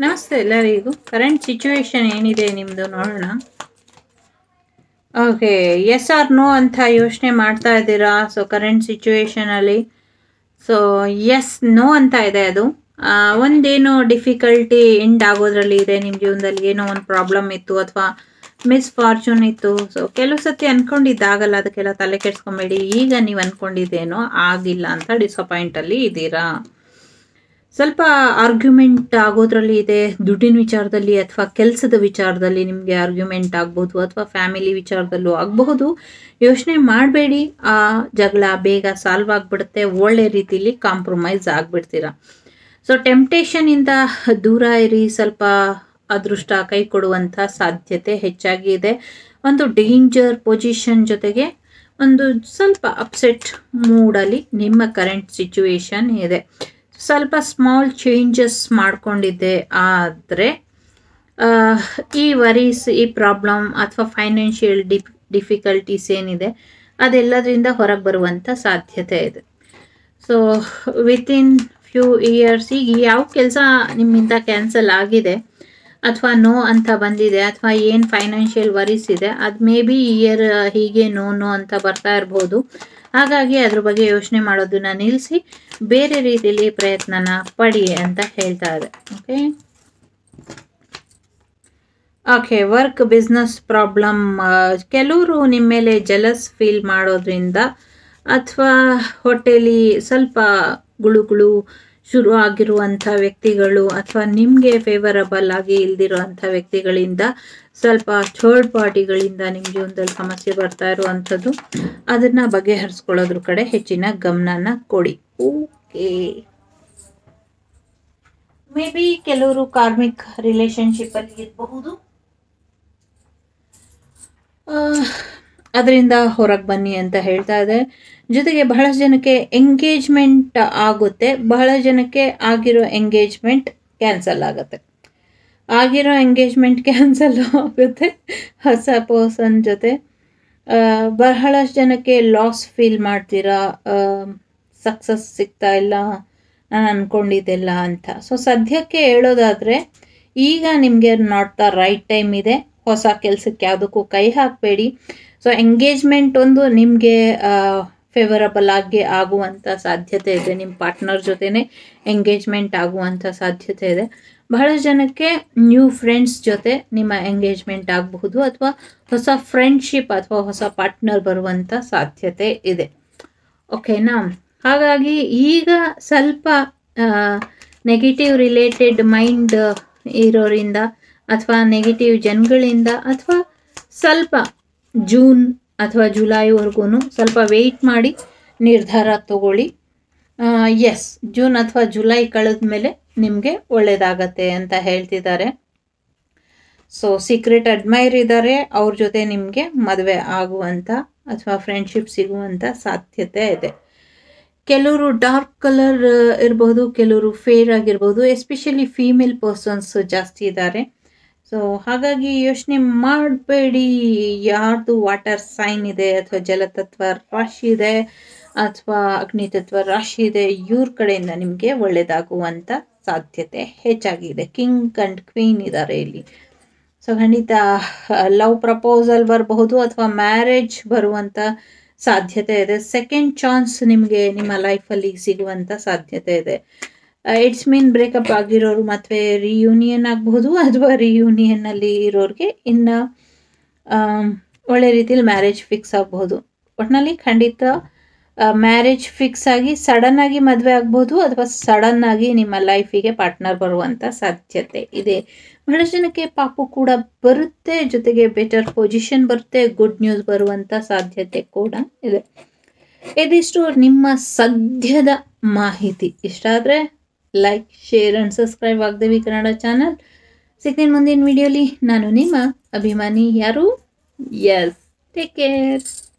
ನಮಸ್ತೆ ಎಲ್ಲರಿಗೂ current situation ಏನಿದೆ ನಿಮ್ಮದು ನೋಡೋಣ ಓಕೆ ಎಸ್ ಆರ್ ನೋ ಅಂತ ಯೋಚನೆ ಮಾಡ್ತಾ ಇದ್ದೀರಾ ಸೊ ಕರೆಂಟ್ ಸಿಚುವೇಶನಲ್ಲಿ ಸೊ ಎಸ್ ನೋ ಅಂತ ಇದೆ ಅದು ಆ, ಒಂದೇನೋ ಡಿಫಿಕಲ್ಟಿ ಎಂಡ್ ಆಗೋದ್ರಲ್ಲಿ ಇದೆ ನಿಮ್ಮ ಜೀವನದಲ್ಲಿ ಏನೋ ಒಂದು ಪ್ರಾಬ್ಲಮ್ ಇತ್ತು ಅಥವಾ ಮಿಸ್ ಫಾರ್ಚೂನ್ ಇತ್ತು ಸೊ ಕೆಲವು ಸತಿ ಅನ್ಕೊಂಡಿದ್ದಾಗಲ್ಲ ಅದಕ್ಕೆಲ್ಲ ತಲೆ ಕೆಡ್ಸ್ಕೊಂಬೇಡಿ ಈಗ ನೀವು ಅನ್ಕೊಂಡಿದ್ದೇನೋ ಆಗಿಲ್ಲ ಅಂತ ಡಿಸಪಾಯಿಂಟಲ್ಲಿ ಇದ್ದೀರಾ ಸ್ವಲ್ಪ ಆರ್ಗ್ಯುಮೆಂಟ್ ಆಗೋದ್ರಲ್ಲಿ ಇದೆ ದುಡ್ಡಿನ ವಿಚಾರದಲ್ಲಿ ಅಥವಾ ಕೆಲಸದ ವಿಚಾರದಲ್ಲಿ ನಿಮಗೆ ಆರ್ಗ್ಯುಮೆಂಟ್ ಆಗ್ಬೋದು ಅಥವಾ ಫ್ಯಾಮಿಲಿ ವಿಚಾರದಲ್ಲೂ ಆಗಬಹುದು ಯೋಚನೆ ಮಾಡಬೇಡಿ ಆ ಜಗಳ ಬೇಗ ಸಾಲ್ವ್ ಆಗಿಬಿಡುತ್ತೆ ಒಳ್ಳೆ ರೀತಿಲಿ ಕಾಂಪ್ರಮೈಸ್ ಆಗಿಬಿಡ್ತೀರಾ ಸೊ ಟೆಂಪ್ಟೇಷನಿಂದ ದೂರ ಇರಿ ಸ್ವಲ್ಪ ಅದೃಷ್ಟ ಕೈ ಕೊಡುವಂಥ ಸಾಧ್ಯತೆ ಹೆಚ್ಚಾಗಿ ಇದೆ ಒಂದು ಡೇಂಜರ್ ಪೊಸಿಷನ್ ಜೊತೆಗೆ ಒಂದು ಸ್ವಲ್ಪ ಅಪ್ಸೆಟ್ ಮೂಡಲ್ಲಿ ನಿಮ್ಮ ಕರೆಂಟ್ ಸಿಚುವೇಶನ್ ಇದೆ ಸ್ವಲ್ಪ ಸ್ಮಾಲ್ ಚೇಂಜಸ್ ಮಾಡ್ಕೊಂಡಿದ್ದೆ ಆದರೆ ಈ ವರೀಸ್ ಈ ಪ್ರಾಬ್ಲಮ್ ಅಥವಾ ಫೈನಾನ್ಷಿಯಲ್ ಡಿಫ್ ಡಿಫಿಕಲ್ಟೀಸ್ ಏನಿದೆ ಅದೆಲ್ಲದರಿಂದ ಹೊರಗೆ ಬರುವಂಥ ಸಾಧ್ಯತೆ ಇದೆ ಸೊ ವಿತಿನ್ ಫ್ಯೂ ಇಯರ್ಸ್ ಈಗ ಯಾವ ಕೆಲಸ ನಿಮ್ಮಿಂದ ಕ್ಯಾನ್ಸಲ್ ಆಗಿದೆ ಅಥವಾ ನೋ ಅಂತ ಬಂದಿದೆ ಅಥವಾ ಏನು ಫೈನಾನ್ಷಿಯಲ್ ವರೀಸ್ ಇದೆ ಅದು ಮೇ ಬಿ ಇಯರ್ ಹೀಗೆ ನೋ ನೋ ಅಂತ ಬರ್ತಾ ಇರ್ಬೋದು ಹಾಗಾಗಿ ಅದ್ರ ಬಗ್ಗೆ ಯೋಚನೆ ಮಾಡೋದನ್ನ ನಿಲ್ಲಿಸಿ ಬೇರೆ ರೀತಿಯಲ್ಲಿ ಪ್ರಯತ್ನನ ಪಡಿ ಅಂತ ಹೇಳ್ತಾ ಇದೆ okay okay work business problem ಕೆಲವರು ನಿಮ್ಮ ಮೇಲೆ ಜಲಸ್ ಫೀಲ್ ಮಾಡೋದ್ರಿಂದ ಅಥವಾ ಹೊಟ್ಟೆಲಿ ಸ್ವಲ್ಪ ಗುಳುಗುಳು ಶುರು ಆಗಿರುವಂಥ ವ್ಯಕ್ತಿಗಳು ಅಥವಾ ನಿಮಗೆ ಫೇವರಬಲ್ ಆಗಿ ಇಲ್ದಿರುವಂಥ ವ್ಯಕ್ತಿಗಳಿಂದ ಸ್ವಲ್ಪ ಥರ್ಡ್ ಪಾರ್ಟಿಗಳಿಂದ ನಿಮ್ಮ ಜೀವನದಲ್ಲಿ ಸಮಸ್ಯೆ ಬರ್ತಾ ಇರುವಂಥದ್ದು ಅದನ್ನು ಬಗೆಹರಿಸ್ಕೊಳ್ಳೋದ್ರ ಕಡೆ ಹೆಚ್ಚಿನ ಗಮನನ ಕೊಡಿ ಓಕೆ ಮೇ ಬಿ ಕೆಲವರು ಕಾರ್ಮಿಕ್ ರಿಲೇಶನ್ಶಿಪ್ ಅಲ್ಲಿ ಇರಬಹುದು ಅದರಿಂದ ಹೊರಗೆ ಬನ್ನಿ ಅಂತ ಹೇಳ್ತಾ ಇದೆ ಜೊತೆಗೆ ಬಹಳಷ್ಟು ಜನಕ್ಕೆ ಎಂಗೇಜ್ಮೆಂಟ್ ಆಗುತ್ತೆ ಬಹಳ ಜನಕ್ಕೆ ಆಗಿರೋ ಎಂಗೇಜ್ಮೆಂಟ್ ಕ್ಯಾನ್ಸಲ್ ಆಗುತ್ತೆ ಆಗಿರೋ ಎಂಗೇಜ್ಮೆಂಟ್ ಕ್ಯಾನ್ಸಲ್ ಆಗುತ್ತೆ ಹೊಸ ಪರ್ಸನ್ ಜೊತೆ ಆ, ಬಹಳಷ್ಟು ಜನಕ್ಕೆ ಲಾಸ್ ಫೀಲ್ ಮಾಡ್ತೀರಾ ಸಕ್ಸಸ್ ಸಿಗ್ತಾ ಇಲ್ಲ ನಾನು ಅಂದ್ಕೊಂಡಿದ್ದೆಲ್ಲ ಅಂತ ಸೊ ಸದ್ಯಕ್ಕೆ ಹೇಳೋದಾದರೆ ಈಗ ನಿಮಗೆ ನಾಟ್ ದ ರೈಟ್ ಟೈಮ್ ಇದೆ ಹೊಸ ಕೆಲಸಕ್ಕೆ ಯಾವುದಕ್ಕೂ ಕೈ ಹಾಕಬೇಡಿ ಸೊ ಎಂಗೇಜ್ಮೆಂಟ್ ಒಂದು ನಿಮಗೆ ಫೇವರಬಲ್ ಆಗಿ ಆಗುವಂಥ ಸಾಧ್ಯತೆ ಇದೆ ನಿಮ್ಮ ಪಾರ್ಟ್ನರ್ ಜೊತೆನೇ ಎಂಗೇಜ್ಮೆಂಟ್ ಆಗುವಂಥ ಸಾಧ್ಯತೆ ಇದೆ ಬಹಳ ಜನಕ್ಕೆ ನ್ಯೂ ಫ್ರೆಂಡ್ಸ್ ಜೊತೆ ನಿಮ್ಮ ಎಂಗೇಜ್ಮೆಂಟ್ ಆಗಬಹುದು ಅಥವಾ ಹೊಸ ಫ್ರೆಂಡ್ಶಿಪ್ ಅಥವಾ ಹೊಸ ಪಾರ್ಟ್ನರ್ ಬರುವಂಥ ಸಾಧ್ಯತೆ ಇದೆ ಓಕೆನಾ ಹಾಗಾಗಿ ಈಗ ಸ್ವಲ್ಪ ನೆಗೆಟಿವ್ ರಿಲೇಟೆಡ್ ಮೈಂಡ್ ಇರೋರಿಂದ ಅಥವಾ ನೆಗೆಟಿವ್ ಜನಗಳಿಂದ ಅಥವಾ ಸ್ವಲ್ಪ ಜೂನ್ ಅಥವಾ ಜುಲೈವರೆಗೂ ಸ್ವಲ್ಪ ವೆಯ್ಟ್ ಮಾಡಿ ನಿರ್ಧಾರ ತಗೊಳ್ಳಿ ಎಸ್ ಜೂನ್ ಅಥವಾ ಜುಲೈ ಕಳೆದ ಮೇಲೆ ನಿಮಗೆ ಒಳ್ಳೆಯದಾಗತ್ತೆ ಅಂತ ಹೇಳ್ತಿದ್ದಾರೆ ಸೊ ಸೀಕ್ರೆಟ್ ಅಡ್ಮೈರ್ ಇದ್ದಾರೆ ಅವ್ರ ಜೊತೆ ನಿಮಗೆ ಮದುವೆ ಆಗುವಂಥ ಅಥವಾ ಫ್ರೆಂಡ್ಶಿಪ್ ಸಿಗುವಂಥ ಸಾಧ್ಯತೆ ಇದೆ ಕೆಲವರು ಡಾರ್ಕ್ ಕಲರ್ ಇರ್ಬೋದು ಕೆಲವರು ಫೇರ್ ಆಗಿರ್ಬೋದು ಎಸ್ಪೆಷಲಿ ಫೀಮೇಲ್ ಪರ್ಸನ್ಸ್ ಜಾಸ್ತಿ ಇದ್ದಾರೆ ಸೊ ಹಾಗಾಗಿ ಯೋಚನೆ ಮಾಡಬೇಡಿ ಯಾರ್ದು ವಾಟರ್ ಸೈನ್ ಇದೆ ಅಥವಾ ಜಲತತ್ವ ರಾಶಿ ಇದೆ ಅಥವಾ ಅಗ್ನಿತತ್ವ ರಾಶಿ ಇದೆ ಇವ್ರ ಕಡೆಯಿಂದ ನಿಮಗೆ ಒಳ್ಳೆಯದಾಗುವಂಥ ಸಾಧ್ಯತೆ ಹೆಚ್ಚಾಗಿದೆ ಕಿಂಗ್ ಅಂಡ್ ಕ್ವೀನ್ ಇದ್ದಾರೆ ಇಲ್ಲಿ ಸೊ ಖಂಡಿತ ಲವ್ ಪ್ರಪೋಸಲ್ ಬರಬಹುದು ಅಥವಾ ಮ್ಯಾರೇಜ್ ಬರುವಂಥ ಸಾಧ್ಯತೆ ಇದೆ ಸೆಕೆಂಡ್ ಚಾನ್ಸ್ ನಿಮಗೆ ನಿಮ್ಮ ಲೈಫಲ್ಲಿ ಸಿಗುವಂಥ ಸಾಧ್ಯತೆ ಇದೆ ಇಟ್ಸ್ ಮೀನ್ ಬ್ರೇಕಪ್ ಆಗಿರೋರು ಮತ್ತೆ ರಿಯೂನಿಯನ್ ಆಗಬಹುದು ಅಥವಾ ರಿಯೂನಿಯನ್ನಲ್ಲಿ ಇರೋರಿಗೆ ಇನ್ನು ಆಮ್, ಒಳ್ಳೆ ರೀತಿಲಿ ಮ್ಯಾರೇಜ್ ಫಿಕ್ಸ್ ಆಗಬಹುದು ಒಟ್ಟಿನಲ್ಲಿ ಖಂಡಿತ ಮ್ಯಾರೇಜ್ ಫಿಕ್ಸ್ ಆಗಿ ಸಡನ್ ಆಗಿ ಮದುವೆ ಆಗ್ಬೋದು ಅಥವಾ ಸಡನ್ ಆಗಿ ನಿಮ್ಮ ಲೈಫಿಗೆ ಪಾರ್ಟ್ನರ್ ಬರುವಂಥ ಸಾಧ್ಯತೆ ಇದೆ ಬಹಳಷ್ಟು ಜನಕ್ಕೆ ಪಾಪು ಕೂಡ ಬರುತ್ತೆ ಜೊತೆಗೆ ಬೆಟರ್ ಪೊಸಿಷನ್ ಬರುತ್ತೆ ಗುಡ್ ನ್ಯೂಸ್ ಬರುವಂಥ ಸಾಧ್ಯತೆ ಕೂಡ ಇದೆ ಇದಿಷ್ಟು ನಿಮ್ಮ ಸದ್ಯದ ಮಾಹಿತಿ ಇಷ್ಟ ಆದರೆ ಲೈಕ್ ಶೇರ್ ಆ್ಯಂಡ್ ಸಬ್ಸ್ಕ್ರೈಬ್ ಆಗದೇವಿ ಕನ್ನಡ ಚಾನಲ್ ಸಿಗ್ತೀನಿ ಮುಂದಿನ ವಿಡಿಯೋಲಿ ನಾನು ನಿಮ್ಮ ಅಭಿಮಾನಿ ಯಾರು ಎಸ್ ಟೇಕ್ ಕೇರ್